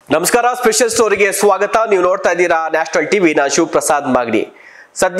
ನಮಸ್ಕಾರ ಸ್ಪೆಷಲ್ ಸ್ಟೋರಿಗೆ ಸ್ವಾಗತ ನೀವು ನೋಡ್ತಾ ಇದ್ದೀರಾ ನ್ಯಾಷನಲ್ ಟಿವಿ ನಾನು ಶಿವಪ್ರಸಾದ್ ಮಾಗಡಿ ಸದ್ಯ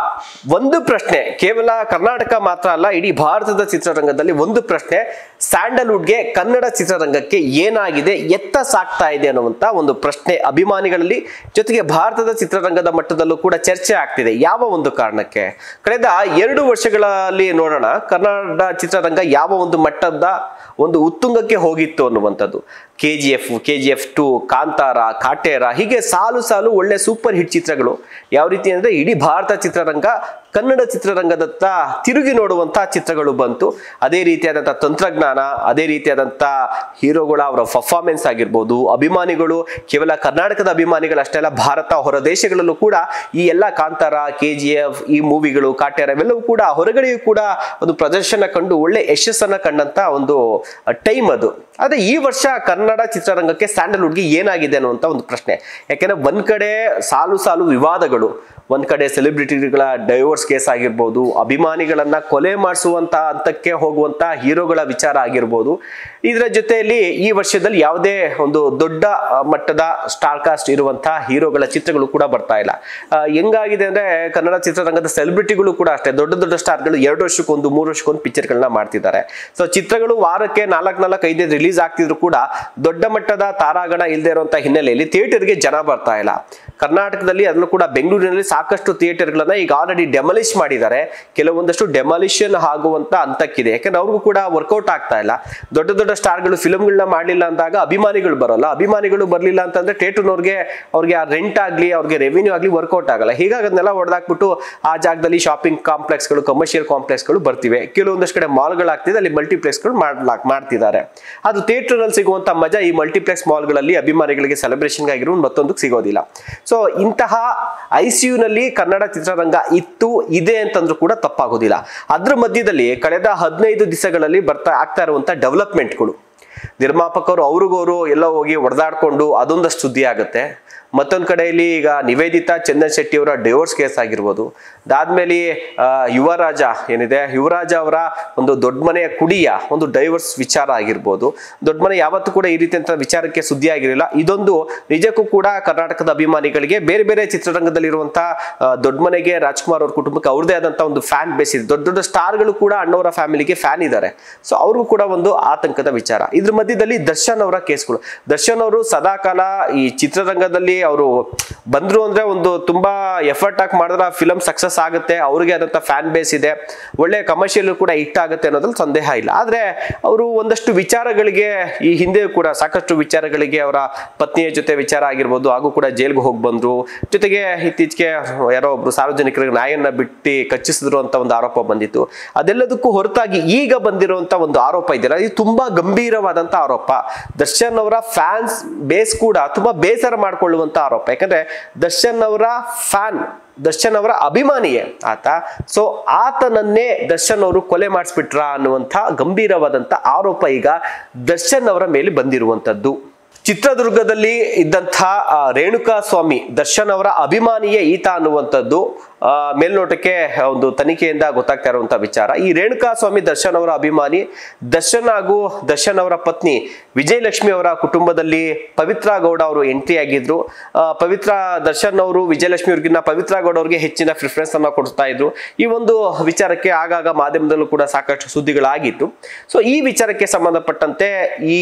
ಒಂದು ಪ್ರಶ್ನೆ ಕೇವಲ ಕರ್ನಾಟಕ ಮಾತ್ರ ಅಲ್ಲ ಇಡೀ ಭಾರತದ ಚಿತ್ರರಂಗದಲ್ಲಿ ಒಂದು ಪ್ರಶ್ನೆ ಸ್ಯಾಂಡಲ್ವುಡ್ಗೆ ಕನ್ನಡ ಚಿತ್ರರಂಗಕ್ಕೆ ಏನಾಗಿದೆ ಎತ್ತ ಸಾಕ್ತಾ ಇದೆ ಅನ್ನುವಂತ ಒಂದು ಪ್ರಶ್ನೆ ಅಭಿಮಾನಿಗಳಲ್ಲಿ ಜೊತೆಗೆ ಭಾರತದ ಚಿತ್ರರಂಗದ ಮಟ್ಟದಲ್ಲೂ ಕೂಡ ಚರ್ಚೆ ಆಗ್ತಿದೆ ಯಾವ ಒಂದು ಕಾರಣಕ್ಕೆ ಕಳೆದ ಎರಡು ವರ್ಷಗಳಲ್ಲಿ ನೋಡೋಣ ಕನ್ನಡ ಚಿತ್ರರಂಗ ಯಾವ ಒಂದು ಮಟ್ಟದ ಒಂದು ಉತ್ತುಂಗಕ್ಕೆ ಹೋಗಿತ್ತು ಅನ್ನುವಂಥದ್ದು K G F K G F two Kantara Kaatera ಹೀಗೆ ಸಾಲು ಸಾಲು ಒಳ್ಳೆ ಸೂಪರ್ ಹಿಟ್ ಚಿತ್ರಗಳು ಯಾವ ರೀತಿ ಅಂದರೆ ಇಡೀ ಭಾರತ ಚಿತ್ರರಂಗ ಕನ್ನಡ ಚಿತ್ರರಂಗದತ್ತ ತಿರುಗಿ ನೋಡುವಂಥ ಚಿತ್ರಗಳು ಬಂತು ಅದೇ ರೀತಿಯಾದಂಥ ತಂತ್ರಜ್ಞಾನ ಅದೇ ರೀತಿಯಾದಂಥ ಹೀರೋಗಳ ಅವರ ಪರ್ಫಾರ್ಮೆನ್ಸ್ ಆಗಿರ್ಬೋದು ಅಭಿಮಾನಿಗಳು ಕೇವಲ ಕರ್ನಾಟಕದ ಅಭಿಮಾನಿಗಳಷ್ಟೇ ಅಲ್ಲ ಭಾರತ ಹೊರ ದೇಶಗಳಲ್ಲೂ ಕೂಡ ಈ ಎಲ್ಲ ಕಾಂತಾರ ಕೆ ಜಿ ಎಫ್ ಈ ಮೂವಿಗಳು ಕಾಟೇರ ಇವೆಲ್ಲವೂ ಕೂಡ ಹೊರಗಡೆಯೂ ಕೂಡ ಒಂದು ಪ್ರದರ್ಶನ ಕಂಡು ಒಳ್ಳೆ ಯಶಸ್ಸನ್ನ ಕಂಡಂತ ಒಂದು ಟೈಮ್ ಅದು ಆದ್ರೆ ಈ ವರ್ಷ ಕನ್ನಡ ಚಿತ್ರರಂಗಕ್ಕೆ ಸ್ಯಾಂಡಲ್ವುಡ್ಗೆ ಏನಾಗಿದೆ ಅನ್ನುವಂಥ ಒಂದು ಪ್ರಶ್ನೆ ಯಾಕೆಂದ್ರೆ ಒಂದ್ ಕಡೆ ಸಾಲು ಸಾಲು ವಿವಾದಗಳು ಒಂದ್ ಕಡೆ ಸೆಲೆಬ್ರಿಟಿಗಳ ಡೈವೋರ್ಸ್ ಕೇಸ್ ಆಗಿರ್ಬೋದು ಅಭಿಮಾನಿಗಳನ್ನ ಕೊಲೆ ಮಾಡಿಸುವಂತ ಹಂತಕ್ಕೆ ಹೋಗುವಂತ ಹೀರೋಗಳ ವಿಚಾರ ಆಗಿರ್ಬೋದು ಇದರ ಜೊತೆಯಲ್ಲಿ ಈ ವರ್ಷದಲ್ಲಿ ಯಾವುದೇ ಒಂದು ದೊಡ್ಡ ಆ, ಮಟ್ಟದ ಸ್ಟಾರ್ ಕಾಸ್ಟ್ ಇರುವಂತಹ ಹೀರೋಗಳ ಚಿತ್ರಗಳು ಕೂಡ ಬರ್ತಾ ಇಲ್ಲ ಆ, ಹೆಂಗಾಗಿದೆ ಅಂದ್ರೆ ಕನ್ನಡ ಚಿತ್ರರಂಗದ ಸೆಲೆಬ್ರಿಟಿಗಳು ಕೂಡ ಅಷ್ಟೇ ದೊಡ್ಡ ದೊಡ್ಡ ಸ್ಟಾರ್ಗಳು ಎರಡು ವರ್ಷಕ್ಕೊಂದು ಮೂರು ವರ್ಷಕ್ಕೊಂದು ಪಿಕ್ಚರ್ಗಳನ್ನ ಮಾಡ್ತಿದ್ದಾರೆ ಸೊ ಚಿತ್ರಗಳು ವಾರಕ್ಕೆ ನಾಲ್ಕು ನಾಲ್ಕು ಐದೈದು ರಿಲೀಸ್ ಆಗ್ತಿದ್ರು ಕೂಡ ದೊಡ್ಡ ಮಟ್ಟದ ತಾರಾಗಣ ಇಲ್ಲದೆ ಇರುವಂತಹ ಹಿನ್ನೆಲೆಯಲ್ಲಿ ಥಿಯೇಟರ್ಗೆ ಜನ ಬರ್ತಾ ಇಲ್ಲ ಕರ್ನಾಟಕದಲ್ಲಿ ಅದರಲ್ಲೂ ಕೂಡ ಬೆಂಗಳೂರಿನಲ್ಲಿ ಸಾಕಷ್ಟು ಥಿಯೇಟರ್ಗಳನ್ನ ಈಗ ಆಲ್ರೆಡಿ ಡೆಮಾಲಿಷ್ ಮಾಡಿದ್ದಾರೆ ಕೆಲವೊಂದಷ್ಟು ಡೆಮಾಲಿಷನ್ ಆಗುವಂತ ಹಂತಕ್ಕಿದೆ ಯಾಕಂದ್ರೆ ಅವ್ರಿಗೂ ಕೂಡ ವರ್ಕೌಟ್ ಆಗ್ತಾ ಇಲ್ಲ ದೊಡ್ಡ ದೊಡ್ಡ ಸ್ಟಾರ್ಗಳು ಫಿಲ್ಮ್ಗಳನ್ನ ಮಾಡಲಿಲ್ಲ ಅಂದಾಗ ಅಭಿಮಾನಿಗಳು ಬರೋಲ್ಲ ಅಭಿಮಾನಿಗಳು ಬರಲಿಲ್ಲ ಅಂತಂದ್ರೆ ಥಿಯೇಟರ್ನವ್ರಿಗೆ ಅವ್ರಿಗೆ ಆ ರೆಂಟ್ ಆಗಲಿ ಅವ್ರಿಗೆ ರೆವಿನ್ಯೂ ಆಗಲಿ ವರ್ಕೌಟ್ ಆಗಲ್ಲ ಹೀಗಾಗಿ ಅದನ್ನೆಲ್ಲ ಹೊಡೆದಾಕ್ಬಿಟ್ಟು ಆ ಜಾಗದಲ್ಲಿ ಶಾಪಿಂಗ್ ಕಾಂಪ್ಲೆಕ್ಸ್ಗಳು ಕಮರ್ಷಿಯಲ್ ಕಾಂಪ್ಲೆಕ್ಸ್ಗಳು ಬರ್ತಿವೆ ಕೆಲವೊಂದಷ್ಟು ಕಡೆ ಮಾಲ್ಗಳಾಗ್ತಿದೆ ಅಲ್ಲಿ ಮಲ್ಟಿಪ್ಲೆಕ್ಸ್ಗಳು ಮಾಡ್ಲಾಕ್ ಮಾಡ್ತಿದ್ದಾರೆ ಅದು ಥಿಯೇಟರ್ನಲ್ಲಿ ಸಿಗುವಂತ ಮಜಾ ಈ ಮಲ್ಟಿಪ್ಲೆಕ್ಸ್ ಮಾಲ್ಗಳಲ್ಲಿ ಅಭಿಮಾನಿಗಳಿಗೆ ಸೆಲೆಬ್ರೇಷನ್ ಆಗಿರೋ ಮತ್ತೊಂದಕ್ಕೆ ಸಿಗೋದಿಲ್ಲ ಸೊ ಇಂತಹ ಐ ಸಿ ನಲ್ಲಿ ಕನ್ನಡ ಚಿತ್ರರಂಗ ಇತ್ತು ಇದೆ ಅಂತಂದ್ರೂ ಕೂಡ ತಪ್ಪಾಗೋದಿಲ್ಲ ಅದ್ರ ಮಧ್ಯದಲ್ಲಿ ಕಳೆದ ಹದಿನೈದು ದಿವಸಗಳಲ್ಲಿ ಬರ್ತಾ ಆಗ್ತಾ ಇರುವಂತ ಡೆವಲಪ್ಮೆಂಟ್ಗಳು ನಿರ್ಮಾಪಕರು ಅವ್ರಿಗವರು ಎಲ್ಲ ಹೋಗಿ ಹೊಡೆದಾಡ್ಕೊಂಡು ಅದೊಂದಷ್ಟು ಸುದ್ದಿ ಆಗುತ್ತೆ ಮತ್ತೊಂದು ಕಡೆಯಲ್ಲಿ ಈಗ ನಿವೇದಿತಾ ಚಂದನ್ ಶೆಟ್ಟಿ ಅವರ ಡಿವೋರ್ಸ್ ಕೇಸ್ ಆಗಿರ್ಬೋದು ಅದಾದ್ಮೇಲೆ ಆ, ಯುವರಾಜ ಏನಿದೆ ಯುವರಾಜ ಅವರ ಒಂದು ದೊಡ್ಡ ಮನೆಯ ಕುಡಿಯ ಒಂದು ಡೈವರ್ಸ್ ವಿಚಾರ ಆಗಿರ್ಬೋದು ದೊಡ್ಡ ಮನೆ ಯಾವತ್ತೂ ಕೂಡ ಈ ರೀತಿಯಂತ ವಿಚಾರಕ್ಕೆ ಸುದ್ದಿ ಆಗಿರಲಿಲ್ಲ ಇದೊಂದು ನಿಜಕ್ಕೂ ಕೂಡ ಕರ್ನಾಟಕದ ಅಭಿಮಾನಿಗಳಿಗೆ ಬೇರೆ ಬೇರೆ ಚಿತ್ರರಂಗದಲ್ಲಿರುವಂತಹ ಆ, ದೊಡ್ಡ ಮನೆಗೆ ರಾಜ್ಕುಮಾರ್ ಅವ್ರ ಕುಟುಂಬಕ್ಕೆ ಅವ್ರದೇ ಆದಂತ ಒಂದು ಫ್ಯಾನ್ ಬೇಸ್ ಇದೆ ದೊಡ್ಡ ದೊಡ್ಡ ಸ್ಟಾರ್ಗಳು ಕೂಡ ಅಣ್ಣವರ ಫ್ಯಾಮಿಲಿಗೆ ಫ್ಯಾನ್ ಇದ್ದಾರೆ ಸೊ ಅವ್ರಿಗೂ ಕೂಡ ಒಂದು ಆತಂಕದ ವಿಚಾರ ಇದ್ರ ಮಧ್ಯದಲ್ಲಿ ದರ್ಶನ್ ಅವರ ಕೇಸ್ಗಳು ದರ್ಶನ್ ಅವರು ಸದಾಕಾಲ ಈ ಚಿತ್ರರಂಗದಲ್ಲಿ ಅವರು ಬಂದ್ರು ಅಂದ್ರೆ ಒಂದು ತುಂಬಾ ಎಫರ್ಟ್ ಹಾಕಿ ಮಾಡಿದ್ರೆ ಫಿಲಮ್ ಸಕ್ಸಸ್ ಆಗುತ್ತೆ ಅವ್ರಿಗೆ ಆದಂತ ಫ್ಯಾನ್ ಬೇಸ್ ಇದೆ ಒಳ್ಳೆ ಕಮರ್ಷಿಯಲ್ ಕೂಡ ಹಿಟ್ ಆಗುತ್ತೆ ಅನ್ನೋದ್ರಲ್ಲಿ ಸಂದೇಹ ಇಲ್ಲ ಆದ್ರೆ ಅವರು ಒಂದಷ್ಟು ವಿಚಾರಗಳಿಗೆ ಈ ಹಿಂದೆ ಕೂಡ ಸಾಕಷ್ಟು ವಿಚಾರಗಳಿಗೆ ಅವರ ಪತ್ನಿಯ ಜೊತೆ ವಿಚಾರ ಆಗಿರ್ಬೋದು ಹಾಗೂ ಕೂಡ ಜೈಲ್ಗೆ ಹೋಗಿ ಬಂದ್ರು ಜೊತೆಗೆ ಇತ್ತೀಚೆಗೆ ಯಾರೋ ಒಬ್ರು ಸಾರ್ವಜನಿಕರಿಗೆ ನಾಯನ್ನ ಬಿಟ್ಟು ಕಚ್ಚಿಸಿದ್ರು ಅಂತ ಒಂದು ಆರೋಪ ಬಂದಿತ್ತು ಅದೆಲ್ಲದಕ್ಕೂ ಹೊರತಾಗಿ ಈಗ ಬಂದಿರುವಂತ ಒಂದು ಆರೋಪ ಇದೆಯಲ್ಲ ಇದು ತುಂಬಾ ಗಂಭೀರವಾದಂತ ಆರೋಪ ದರ್ಶನ್ ಅವರ ಫ್ಯಾನ್ಸ್ ಬೇಸ್ ಕೂಡ ತುಂಬಾ ಬೇಸರ ಮಾಡ್ಕೊಳ್ಳುವಂತ ಆರೋಪ ಯಾಕಂದ್ರೆ ದರ್ಶನ್ ಅವರ ಫ್ಯಾನ್ ದರ್ಶನ್ ಅವರ ಅಭಿಮಾನಿಯೇ ಆತ ಸೊ ಆತನನ್ನೇ ದರ್ಶನ್ ಅವರು ಕೊಲೆ ಮಾಡಿಸ್ಬಿಟ್ರ ಅನ್ನುವಂಥ ಗಂಭೀರವಾದಂಥ ಆರೋಪ ಈಗ ದರ್ಶನ್ ಅವರ ಮೇಲೆ ಬಂದಿರುವಂಥದ್ದು ಚಿತ್ರದುರ್ಗದಲ್ಲಿ ಇದ್ದಂಥ ಆ, ರೇಣುಕಾ ಸ್ವಾಮಿ ದರ್ಶನ್ ಅವರ ಅಭಿಮಾನಿಯೇ ಈತ ಅನ್ನುವಂಥದ್ದು ಆ, ಮೇಲ್ನೋಟಕ್ಕೆ ಒಂದು ತನಿಖೆಯಿಂದ ಗೊತ್ತಾಗ್ತಾ ಇರುವಂತ ವಿಚಾರ ಈ ರೇಣುಕಾ ಸ್ವಾಮಿ ದರ್ಶನ್ ಅವರ ಅಭಿಮಾನಿ ದರ್ಶನ್ ಹಾಗೂ ದರ್ಶನ್ ಅವರ ಪತ್ನಿ ವಿಜಯಲಕ್ಷ್ಮಿ ಅವರ ಕುಟುಂಬದಲ್ಲಿ ಪವಿತ್ರ ಗೌಡ ಅವರು ಎಂಟ್ರಿ ಆಗಿದ್ರು ಆ, ಪವಿತ್ರ ದರ್ಶನ್ ಅವರು ವಿಜಯಲಕ್ಷ್ಮಿ ಅವ್ರಿಗಿನ್ನ ಪವಿತ್ರ ಗೌಡ ಅವರಿಗೆ ಹೆಚ್ಚಿನ ಪ್ರಿಫರೆನ್ಸ್ ಅನ್ನ ಕೊಡ್ತಾ ಇದ್ರು ಈ ಒಂದು ವಿಚಾರಕ್ಕೆ ಆಗಾಗ ಮಾಧ್ಯಮದಲ್ಲೂ ಕೂಡ ಸಾಕಷ್ಟು ಸುದ್ದಿಗಳಾಗಿತ್ತು ಸೊ ಈ ವಿಚಾರಕ್ಕೆ ಸಂಬಂಧಪಟ್ಟಂತೆ ಈ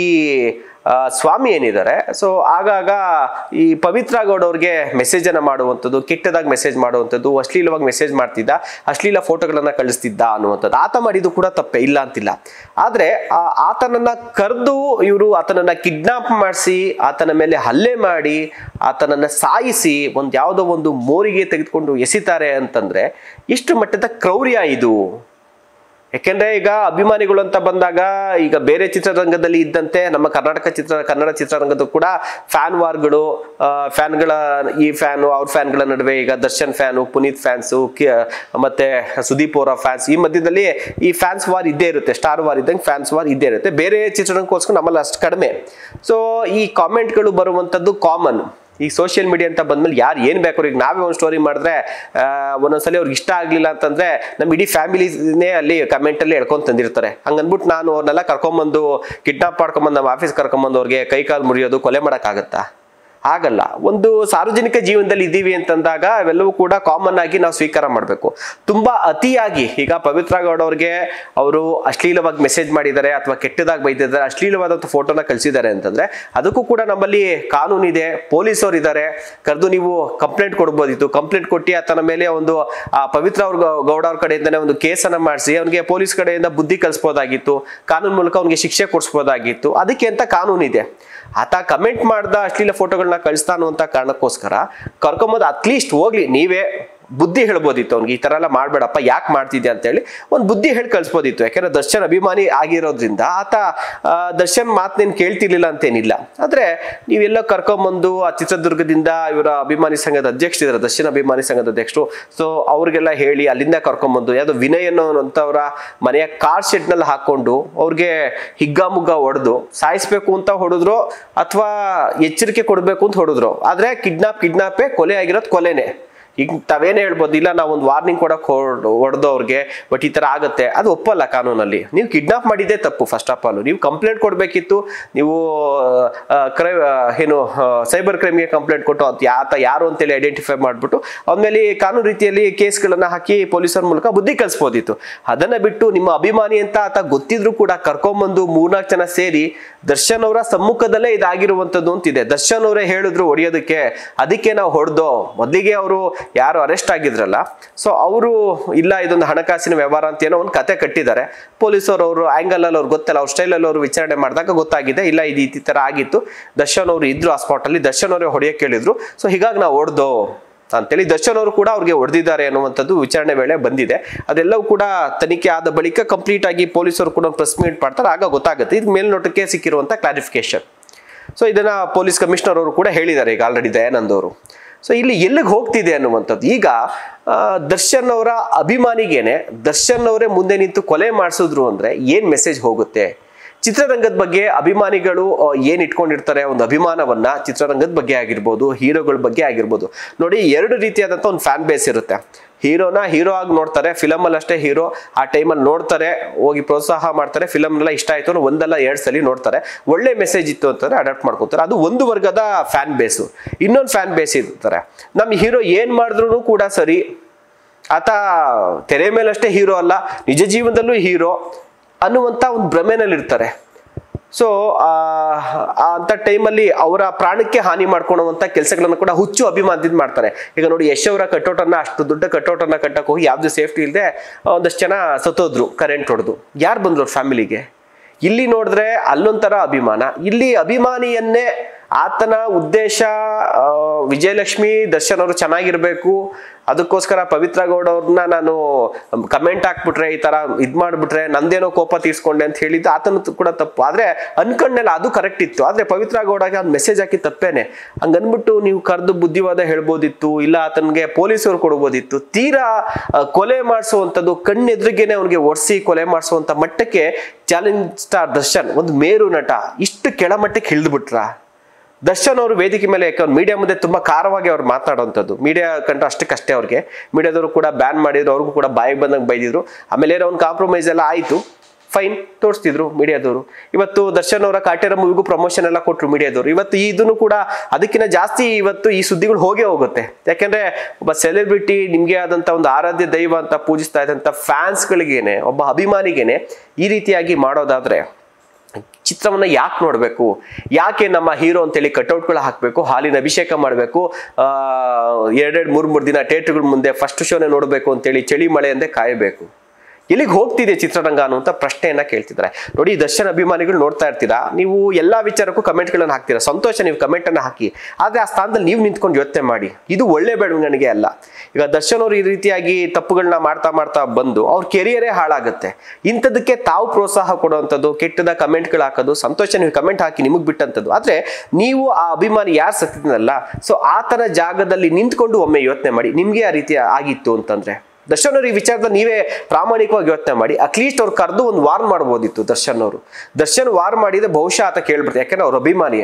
ಆ, ಸ್ವಾಮಿ ಏನಿದ್ದಾರೆ ಸೊ ಆಗಾಗ ಈ ಪವಿತ್ರ ಗೌಡ ಅವ್ರಿಗೆ ಮೆಸೇಜ್ ಅನ್ನ ಮಾಡುವಂಥದ್ದು ಕೆಟ್ಟದಾಗಿ ಮೆಸೇಜ್ ಮಾಡುವಂಥದ್ದು ಅಶ್ಲೀಲವಾಗಿ ಮೆಸೇಜ್ ಮಾಡ್ತಿದ್ದ ಅಶ್ಲೀಲ ಫೋಟೋಗಳನ್ನ ಕಳಿಸ್ತಿದ್ದ ಅನ್ನುವಂಥದ್ದು ಆತ ಮಾಡಿದ್ದು ಕೂಡ ತಪ್ಪೆ ಇಲ್ಲ ಅಂತಿಲ್ಲ ಆದ್ರೆ ಆ ಆತನನ್ನ ಕರೆದು ಇವರು ಆತನನ್ನ ಕಿಡ್ನಾಪ್ ಮಾಡಿಸಿ ಆತನ ಮೇಲೆ ಹಲ್ಲೆ ಮಾಡಿ ಆತನನ್ನ ಸಾಯಿಸಿ ಒಂದ್ ಯಾವುದೋ ಒಂದು ಮೋರಿಗೆ ತೆಗೆದುಕೊಂಡು ಎಸಿತಾರೆ ಅಂತಂದ್ರೆ ಎಷ್ಟು ಮಟ್ಟದ ಕ್ರೌರ್ಯ ಇದು ಯಾಕೆಂದ್ರೆ ಈಗ ಅಭಿಮಾನಿಗಳು ಅಂತ ಬಂದಾಗ ಈಗ ಬೇರೆ ಚಿತ್ರರಂಗದಲ್ಲಿ ಇದ್ದಂತೆ ನಮ್ಮ ಕರ್ನಾಟಕ ಚಿತ್ರ ಕನ್ನಡ ಚಿತ್ರರಂಗದ ಕೂಡ ಫ್ಯಾನ್ ವಾರ್ಗಳು ಫ್ಯಾನ್ಗಳ ಈ ಫ್ಯಾನು ಅವ್ರ ಫ್ಯಾನ್ಗಳ ನಡುವೆ ಈಗ ದರ್ಶನ್ ಫ್ಯಾನು ಪುನೀತ್ ಫ್ಯಾನ್ಸು ಮತ್ತೆ ಸುದೀಪ್ ಅವರ ಫ್ಯಾನ್ಸ್ ಈ ಮಧ್ಯದಲ್ಲಿ ಈ ಫ್ಯಾನ್ಸ್ ವಾರ್ ಇದ್ದೇ ಇರುತ್ತೆ ಸ್ಟಾರ್ ವಾರ್ ಇದ್ದಂಗೆ ಫ್ಯಾನ್ಸ್ ವಾರ್ ಇದ್ದೇ ಇರುತ್ತೆ ಬೇರೆ ಚಿತ್ರರಂಗಕ್ಕೋಸ್ಕರ ನಮ್ಮಲ್ಲಿ ಅಷ್ಟು ಕಡಿಮೆ ಸೊ ಈ ಕಾಮೆಂಟ್ಗಳು ಬರುವಂಥದ್ದು ಕಾಮನ್ ಈಗ ಸೋಷಿಯಲ್ ಮೀಡಿಯಾ ಅಂತ ಬಂದ್ಮೇಲೆ ಯಾರು ಏನು ಬೇಕು ಈಗ ನಾವೇ ಒಂದು ಸ್ಟೋರಿ ಮಾಡಿದ್ರೆ ಆ, ಒಂದೊಂದ್ಸಲಿ ಅವ್ರಿಗೆ ಇಷ್ಟ ಆಗಲಿಲ್ಲ ಅಂತಂದ್ರೆ ನಮ್ಮ ಇಡೀ ಫ್ಯಾಮಿಲಿನೇ ಅಲ್ಲಿ ಕಮೆಂಟಲ್ಲಿ ಎಳ್ಕೊಂಡು ತಂದಿರ್ತಾರೆ ಹಂಗನ್ಬಿಟ್ಟು ನಾನು ಅವ್ರನ್ನೆಲ್ಲ ಕರ್ಕೊಂಬಂದು ಕಿಡ್ನಾಪ್ ಮಾಡ್ಕೊಂಬಂದು ನಮ್ಮ ಆಫೀಸ್ ಕರ್ಕೊಂಬಂದು ಅವ್ರಿಗೆ ಕೈ ಕಾಲು ಮುರಿಯೋದು ಕೊಲೆ ಮಾಡೋಕ್ಕಾಗತ್ತಾ ಆಗಲ್ಲ ಒಂದು ಸಾರ್ವಜನಿಕ ಜೀವನದಲ್ಲಿ ಇದ್ದೀವಿ ಅಂತಂದಾಗ ಅವೆಲ್ಲವೂ ಕೂಡ ಕಾಮನ್ ಆಗಿ ನಾವು ಸ್ವೀಕಾರ ಮಾಡಬೇಕು ತುಂಬಾ ಅತಿಯಾಗಿ ಈಗ ಪವಿತ್ರ ಗೌಡ ಅವ್ರಿಗೆ ಅವರು ಅಶ್ಲೀಲವಾಗಿ ಮೆಸೇಜ್ ಮಾಡಿದ್ದಾರೆ ಅಥವಾ ಕೆಟ್ಟದಾಗಿ ಬೈದಿದ್ದಾರೆ ಅಶ್ಲೀಲವಾದಂಥ ಫೋಟೋನ ಕಳಿಸಿದ್ದಾರೆ ಅಂತಂದ್ರೆ ಅದಕ್ಕೂ ಕೂಡ ನಮ್ಮಲ್ಲಿ ಕಾನೂನು ಇದೆ ಪೊಲೀಸರು ಇದ್ದಾರೆ ಕರೆದು ನೀವು ಕಂಪ್ಲೇಂಟ್ ಕೊಡ್ಬೋದಿತ್ತು ಕಂಪ್ಲೇಂಟ್ ಕೊಟ್ಟು ಆತನ ಮೇಲೆ ಒಂದು ಆ ಪವಿತ್ರ ಅವ್ರ ಗೌ- ಗೌಡ ಅವ್ರ ಕಡೆಯಿಂದನೇ ಒಂದು ಕೇಸನ್ನ ಮಾಡಿಸಿ ಅವನಿಗೆ ಪೊಲೀಸ್ ಕಡೆಯಿಂದ ಬುದ್ಧಿ ಕಲಿಸ್ಬೋದಾಗಿತ್ತು ಕಾನೂನು ಮೂಲಕ ಅವನಿಗೆ ಶಿಕ್ಷೆ ಕೊಡಿಸ್ಬೋದಾಗಿತ್ತು ಅದಕ್ಕೆ ಅಂತ ಕಾನೂನು ಇದೆ ಆತ ಕಮೆಂಟ್ ಮಾಡ್ದ ಅಶ್ಲೀಲ ಫೋಟೋಗಳನ್ನ ಕಳಿಸ್ತಾನು ಅಂತ ಕಾರಣಕ್ಕೋಸ್ಕರ ಕರ್ಕೊಂಬೋದು ಅಟ್ಲೀಸ್ಟ್ ಹೋಗ್ಲಿ ನೀವೇ ಬುದ್ಧಿ ಹೇಳ್ಬೋದಿತ್ತು ಅವ್ನಿಗೆ ಈ ತರ ಎಲ್ಲ ಮಾಡ್ಬೇಡಪ್ಪ ಯಾಕೆ ಮಾಡ್ತಿದ್ಯಾ ಅಂತ ಹೇಳಿ ಒಂದು ಬುದ್ಧಿ ಹೇಳಿ ಕಳಿಸ್ಬೋದಿತ್ತು ಯಾಕಂದ್ರೆ ದರ್ಶನ್ ಅಭಿಮಾನಿ ಆಗಿರೋದ್ರಿಂದ ಆತ ಆ, ದರ್ಶನ್ ಮಾತನೇನು ಕೇಳ್ತಿರ್ಲಿಲ್ಲ ಅಂತೇನಿಲ್ಲ ಆದ್ರೆ ನೀವೆಲ್ಲ ಕರ್ಕೊಂಬಂದು ಆ ಚಿತ್ರದುರ್ಗದಿಂದ ಇವರ ಅಭಿಮಾನಿ ಸಂಘದ ಅಧ್ಯಕ್ಷರಿದ್ದಾರೆ ದರ್ಶನ್ ಅಭಿಮಾನಿ ಸಂಘದ ಅಧ್ಯಕ್ಷರು ಸೊ ಅವ್ರಿಗೆಲ್ಲ ಹೇಳಿ ಅಲ್ಲಿಂದ ಕರ್ಕೊಂಬಂದು ಯಾವ್ದೋ ವಿನಯ್ ಅನ್ನೋಂಥವ್ರ ಮನೆಯ ಕಾರ್ ಶೆಡ್ನಲ್ಲಿ ಹಾಕೊಂಡು ಅವ್ರಿಗೆ ಹಿಗ್ಗಾಮುಗ್ಗ ಹೊಡೆದು ಸಾಯಿಸ್ಬೇಕು ಅಂತ ಹೊಡೆದ್ರು ಅಥವಾ ಎಚ್ಚರಿಕೆ ಕೊಡಬೇಕು ಅಂತ ಹೊಡೆದ್ರು ಆದ್ರೆ ಕಿಡ್ನಾಪ್ ಕಿಡ್ನಾಪೇ ಕೊಲೆ ಆಗಿರೋದು ಕೊಲೆನೇ ಈಗ ತಾವೇನೇ ಹೇಳ್ಬೋದು ಇಲ್ಲ ನಾವು ಒಂದು ವಾರ್ನಿಂಗ್ ಕೊಡಕ್ ಹೊಡೆದು ಅವ್ರಿಗೆ ಬಟ್ ಈ ತರ ಆಗತ್ತೆ ಅದು ಒಪ್ಪಲ್ಲ ಕಾನೂನಲ್ಲಿ ನೀವು ಕಿಡ್ನಾಪ್ ಮಾಡಿದ್ದೇ ತಪ್ಪು ಫಸ್ಟ್ ಆಫ್ ಆಲ್ ನೀವು ಕಂಪ್ಲೇಂಟ್ ಕೊಡಬೇಕಿತ್ತು ನೀವು ಕ್ರೈ ಏನು ಸೈಬರ್ ಕ್ರೈಮ್ಗೆ ಕಂಪ್ಲೇಂಟ್ ಕೊಟ್ಟು ಅದು ಆತ ಯಾರು ಅಂತೇಳಿ ಐಡೆಂಟಿಫೈ ಮಾಡ್ಬಿಟ್ಟು ಮೇಲೆ ಕಾನೂನು ರೀತಿಯಲ್ಲಿ ಕೇಸ್ಗಳನ್ನ ಹಾಕಿ ಪೊಲೀಸರ ಮೂಲಕ ಬುದ್ಧಿ ಕಲಿಸ್ಬೋದಿತ್ತು ಅದನ್ನ ಬಿಟ್ಟು ನಿಮ್ಮ ಅಭಿಮಾನಿ ಅಂತ ಆತ ಗೊತ್ತಿದ್ರು ಕೂಡ ಕರ್ಕೊಂಬಂದು ಮೂರ್ನಾಲ್ಕು ಜನ ಸೇರಿ ದರ್ಶನ್ ಅವರ ಸಮ್ಮುಖದಲ್ಲೇ ಇದಾಗಿರುವಂತದ್ದು ಅಂತಿದೆ ದರ್ಶನ್ ಅವರೇ ಹೇಳಿದ್ರು ಹೊಡೆಯೋದಕ್ಕೆ ಅದಕ್ಕೆ ನಾವು ಹೊಡೆದೋ ಮೊದಲಿಗೆ ಅವರು ಯಾರು ಅರೆಸ್ಟ್ ಆಗಿದ್ರಲ್ಲ ಸೊ ಅವರು ಇಲ್ಲ ಇದೊಂದು ಹಣಕಾಸಿನ ವ್ಯವಹಾರ ಅಂತ ಏನೋ ಒಂದು ಕತೆ ಕಟ್ಟಿದ್ದಾರೆ ಪೊಲೀಸರು ಅವರು ಆಂಗಲ್ ಅಲ್ಲಿ ಅವ್ರು ಗೊತ್ತಲ್ಲ ಅವ್ರ ಸ್ಟೈಲಲ್ಲಿ ಅವರು ವಿಚಾರಣೆ ಮಾಡಿದಾಗ ಗೊತ್ತಾಗಿದೆ ಇಲ್ಲ ಇದು ಈ ತರ ಆಗಿತ್ತು ದರ್ಶನ್ ಅವರು ಇದ್ರು ಆ ಸ್ಪಾಟ್ ಅಲ್ಲಿ ದರ್ಶನ್ ಅವರೇ ಹೊಡೆಯಕ್ಕೆ ಹೇಳಿದ್ರು ಸೊ ಹೀಗಾಗಿ ನಾವು ಹೊಡೆದೋ ಅಂತೇಳಿ ದರ್ಶನ್ ಅವರು ಕೂಡ ಅವ್ರಿಗೆ ಹೊಡೆದಿದ್ದಾರೆ ಅನ್ನುವಂಥದ್ದು ವಿಚಾರಣೆ ವೇಳೆ ಬಂದಿದೆ ಅದೆಲ್ಲವೂ ಕೂಡ ತನಿಖೆ ಆದ ಬಳಿಕ ಕಂಪ್ಲೀಟ್ ಆಗಿ ಪೊಲೀಸರು ಕೂಡ ಪ್ರೆಸ್ ಮೀಟ್ ಮಾಡ್ತಾರೆ ಆಗ ಗೊತ್ತಾಗುತ್ತೆ ಇದು ಮೇಲ್ನೋಟಕ್ಕೆ ಸಿಕ್ಕಿರುವಂಥ ಕ್ಲಾರಿಫಿಕೇಶನ್ ಸೊ ಇದನ್ನ ಪೊಲೀಸ್ ಕಮಿಷನರ್ ಅವರು ಕೂಡ ಹೇಳಿದ್ದಾರೆ ಈಗ ಆಲ್ರೆಡಿ ದಯಾನಂದ್ ಅವರು ಸೊ ಇಲ್ಲಿ ಎಲ್ಲಿಗೆ ಹೋಗ್ತಿದೆ ಅನ್ನುವಂಥದ್ದು ಈಗ ಆ, ದರ್ಶನ್ ಅವರ ಅಭಿಮಾನಿಗೇನೆ ದರ್ಶನ್ ಅವರೇ ಮುಂದೆ ನಿಂತು ಕೊಲೆ ಮಾಡಿಸಿದ್ರು ಅಂದ್ರೆ ಏನ್ ಮೆಸೇಜ್ ಹೋಗುತ್ತೆ ಚಿತ್ರರಂಗದ ಬಗ್ಗೆ ಅಭಿಮಾನಿಗಳು ಆ, ಏನ್ ಇಟ್ಕೊಂಡಿರ್ತಾರೆ ಒಂದು ಅಭಿಮಾನವನ್ನ ಚಿತ್ರರಂಗದ ಬಗ್ಗೆ ಆಗಿರ್ಬೋದು ಹೀರೋಗಳ ಬಗ್ಗೆ ಆಗಿರ್ಬೋದು ನೋಡಿ ಎರಡು ರೀತಿಯಾದಂಥ ಒಂದು ಫ್ಯಾನ್ ಬೇಸ್ ಇರುತ್ತೆ ಹೀರೋನ ಹೀರೋ ಆಗಿ ನೋಡ್ತಾರೆ ಫಿಲಮ್ ಅಲ್ಲಿ ಅಷ್ಟೇ ಹೀರೋ ಆ ಟೈಮಲ್ಲಿ ನೋಡ್ತಾರೆ ಹೋಗಿ ಪ್ರೋತ್ಸಾಹ ಮಾಡ್ತಾರೆ ಫಿಲಮ್ ಎಲ್ಲ ಇಷ್ಟ ಆಯ್ತು ಅಂದ್ರೆ ಒಂದಲ್ಲ ಎರಡು ಸಲ ನೋಡ್ತಾರೆ ಒಳ್ಳೆ ಮೆಸೇಜ್ ಇತ್ತು ಅಂತಂದ್ರೆ ಅಡಾಪ್ಟ್ ಮಾಡ್ಕೋತಾರೆ ಅದು ಒಂದು ವರ್ಗದ ಫ್ಯಾನ್ ಬೇಸು ಇನ್ನೊಂದು ಫ್ಯಾನ್ ಬೇಸ್ ಇರ್ತಾರೆ ನಮ್ಮ ಹೀರೋ ಏನ್ ಮಾಡಿದ್ರು ಕೂಡ ಸರಿ ಆತ ತೆರೆ ಮೇಲಷ್ಟೇ ಹೀರೋ ಅಲ್ಲ ನಿಜ ಜೀವನದಲ್ಲೂ ಹೀರೋ ಅನ್ನುವಂಥ ಒಂದು ಭ್ರಮೆನಲ್ಲಿ ಇರ್ತಾರೆ ಸೊ ಅಂತ ಟೈಮಲ್ಲಿ ಅವರ ಪ್ರಾಣಕ್ಕೆ ಹಾನಿ ಮಾಡ್ಕೊಳ್ಳುವಂಥ ಕೆಲಸಗಳನ್ನು ಕೂಡ ಹುಚ್ಚು ಅಭಿಮಾನದಿಂದ ಮಾಡ್ತಾರೆ ಈಗ ನೋಡಿ ಯಶ್ ಅವರ ಕಟೌಟನ್ನ ಅಷ್ಟು ದೊಡ್ಡ ಕಟೌಟನ್ನ ಕಟ್ಟಕ್ಕೆ ಹೋಗಿ ಯಾವ್ದು ಸೇಫ್ಟಿ ಇಲ್ಲದೆ ಒಂದಷ್ಟು ಜನ ಸತ್ತೋದ್ರು ಕರೆಂಟ್ ಹೊಡೆದು ಯಾರು ಬಂದ್ರು ಅವ್ರ ಫ್ಯಾಮಿಲಿಗೆ ಇಲ್ಲಿ ನೋಡಿದ್ರೆ ಅಲ್ಲೊಂಥರ ಅಭಿಮಾನ ಇಲ್ಲಿ ಅಭಿಮಾನಿಯನ್ನೇ ಆತನ ಉದ್ದೇಶ ಆ, ವಿಜಯಲಕ್ಷ್ಮಿ ದರ್ಶನ್ ಅವರು ಚೆನ್ನಾಗಿರ್ಬೇಕು ಅದಕ್ಕೋಸ್ಕರ ಪವಿತ್ರ ಗೌಡ ಅವ್ರನ್ನ ನಾನು ಕಮೆಂಟ್ ಹಾಕ್ಬಿಟ್ರೆ ಈ ತರ ಇದ್ ಮಾಡ್ಬಿಟ್ರೆ ನಂದೇನೋ ಕೋಪ ತೀರ್ಸ್ಕೊಂಡೆ ಅಂತ ಹೇಳಿದ್ದು ಆತನ ಕೂಡ ತಪ್ಪು ಆದ್ರೆ ಅನ್ಕೊಂಡೆಲ್ಲ ಅದು ಕರೆಕ್ಟ್ ಇತ್ತು ಆದ್ರೆ ಪವಿತ್ರ ಗೌಡಗೆ ಒಂದು ಮೆಸೇಜ್ ಹಾಕಿ ತಪ್ಪೇನೆ ಹಂಗನ್ಬಿಟ್ಟು ನೀವು ಕರೆದು ಬುದ್ಧಿವಾದ ಹೇಳ್ಬೋದಿತ್ತು ಇಲ್ಲ ಆತನಿಗೆ ಪೊಲೀಸರು ಕೊಡ್ಬೋದಿತ್ತು ತೀರಾ ಆ, ಕೊಲೆ ಮಾಡಿಸುವಂಥದ್ದು ಕಣ್ಣೆದ್ರಿಗೇನೆ ಅವನಿಗೆ ಒರೆಸಿ ಕೊಲೆ ಮಾಡಿಸುವಂತ ಮಟ್ಟಕ್ಕೆ ಚಾಲೆಂಜ್ ಸ್ಟಾರ್ ದರ್ಶನ್ ಒಂದು ಮೇರು ನಟ ಇಷ್ಟು ಕೆಳಮಟ್ಟಕ್ಕೆ ಇಳಿದ್ಬಿಟ್ರ ದರ್ಶನ್ ಅವರು ವೇದಿಕೆ ಮೇಲೆ ಯಾಕಂದ್ರೆ ಮೀಡಿಯಾ ಮುಂದೆ ತುಂಬಾ ಖಾರವಾಗಿ ಅವ್ರು ಮಾತಾಡುವಂಥದ್ದು ಮೀಡಿಯಾ ಕಂಡ್ರೆ ಅಷ್ಟಕ್ಕಷ್ಟೇ ಅವ್ರಿಗೆ ಮೀಡಿಯಾದವರು ಕೂಡ ಬ್ಯಾನ್ ಮಾಡಿದ್ರು ಅವ್ರಿಗೂ ಕೂಡ ಬಾಯಿಗೆ ಬಂದಂಗೆ ಬೈದಿದ್ರು ಆಮೇಲೆ ಏನೋ ಒಂದು ಕಾಂಪ್ರಮೈಸ್ ಎಲ್ಲ ಆಯಿತು ಫೈನ್ ತೋರಿಸ್ತಿದ್ರು ಮೀಡಿಯಾದವರು ಇವತ್ತು ದರ್ಶನ್ ಅವರ ಕಾಟೇರ ಮೂವಿಗೂ ಪ್ರಮೋಷನ್ ಎಲ್ಲ ಕೊಟ್ಟರು ಮೀಡಿಯಾದವರು ಇವತ್ತು ಇದನ್ನು ಕೂಡ ಅದಕ್ಕಿಂತ ಜಾಸ್ತಿ ಇವತ್ತು ಈ ಸುದ್ದಿಗಳು ಹೋಗೇ ಹೋಗುತ್ತೆ ಯಾಕೆಂದ್ರೆ ಒಬ್ಬ ಸೆಲೆಬ್ರಿಟಿ ನಿಮ್ಗೆ ಆದಂತ ಒಂದು ಆರಾಧ್ಯ ದೈವ ಅಂತ ಪೂಜಿಸ್ತಾ ಇದ್ದಂಥ ಫ್ಯಾನ್ಸ್ಗಳಿಗೇನೆ ಒಬ್ಬ ಅಭಿಮಾನಿಗೇನೆ ಈ ರೀತಿಯಾಗಿ ಮಾಡೋದಾದ್ರೆ ಚಿತ್ರವನ್ನ ಯಾಕೆ ನೋಡಬೇಕು ಯಾಕೆ ನಮ್ಮ ಹೀರೋ ಅಂತೇಳಿ ಕಟೌಟ್ಗಳು ಹಾಕಬೇಕು ಹಾಲಿನ ಅಭಿಷೇಕ ಮಾಡಬೇಕು ಎರಡೆರಡು ಮೂರು ಮೂರು ದಿನ ಥಿಯೇಟರ್ಗಳ ಮುಂದೆ ಫಸ್ಟ್ ಶೋನೇ ನೋಡಬೇಕು ಅಂತೇಳಿ ಚಳಿ ಮಳೆ ಅಂದೇ ಕಾಯಬೇಕು ಎಲ್ಲಿಗೆ ಹೋಗ್ತಿದೆ ಚಿತ್ರರಂಗ ಅನ್ನುವಂಥ ಪ್ರಶ್ನೆಯನ್ನ ಕೇಳ್ತಿದ್ದಾರೆ ನೋಡಿ ಈ ದರ್ಶನ್ ಅಭಿಮಾನಿಗಳು ನೋಡ್ತಾ ಇರ್ತೀರಾ ನೀವು ಎಲ್ಲಾ ವಿಚಾರಕ್ಕೂ ಕಮೆಂಟ್ಗಳನ್ನ ಹಾಕ್ತೀರಾ ಸಂತೋಷ ನೀವು ಕಮೆಂಟ್ ಅನ್ನ ಹಾಕಿ ಆದ್ರೆ ಆ ಸ್ಥಾನದಲ್ಲಿ ನೀವು ನಿಂತ್ಕೊಂಡು ಯೋಚನೆ ಮಾಡಿ ಇದು ಒಳ್ಳೆ ಬೆಳವಣಿಗೆ ಅಲ್ಲ ಈಗ ದರ್ಶನ್ ಅವರು ಈ ರೀತಿಯಾಗಿ ತಪ್ಪುಗಳನ್ನ ಮಾಡ್ತಾ ಮಾಡ್ತಾ ಬಂದು ಅವ್ರ ಕೆರಿಯರೇ ಹಾಳಾಗುತ್ತೆ ಇಂಥದಕ್ಕೆ ತಾವು ಪ್ರೋತ್ಸಾಹ ಕೊಡುವಂಥದ್ದು ಕೆಟ್ಟದ ಕಮೆಂಟ್ಗಳು ಹಾಕೋದು ಸಂತೋಷ ನೀವು ಕಮೆಂಟ್ ಹಾಕಿ ನಿಮಗೆ ಬಿಟ್ಟಂಥದ್ದು ಆದ್ರೆ ನೀವು ಆ ಅಭಿಮಾನಿ ಯಾರು ಸತ್ತಿದ್ನಲ್ಲ ಸೊ ಆತನ ಜಾಗದಲ್ಲಿ ನಿಂತ್ಕೊಂಡು ಒಮ್ಮೆ ಯೋಚನೆ ಮಾಡಿ ನಿಮ್ಗೆ ಆ ರೀತಿ ಆಗಿತ್ತು ಅಂತಂದ್ರೆ ದರ್ಶನ್ ಅವರು ಈ ವಿಚಾರದಲ್ಲಿ ನೀವೇ ಪ್ರಾಮಾಣಿಕವಾಗಿ ಯೋಚನೆ ಮಾಡಿ ಅಟ್ಲೀಸ್ಟ್ ಅವ್ರು ಕರೆದು ಒಂದು ವಾರ್ನ್ ಮಾಡ್ಬೋದಿತ್ತು ದರ್ಶನ್ ಅವರು ದರ್ಶನ್ ವಾರ್ ಮಾಡಿದ್ರೆ ಬಹುಶಃ ಆತ ಕೇಳ್ಬಿಡ್ತಾರೆ ಯಾಕಂದ್ರೆ ಅವ್ರ ಅಭಿಮಾನಿ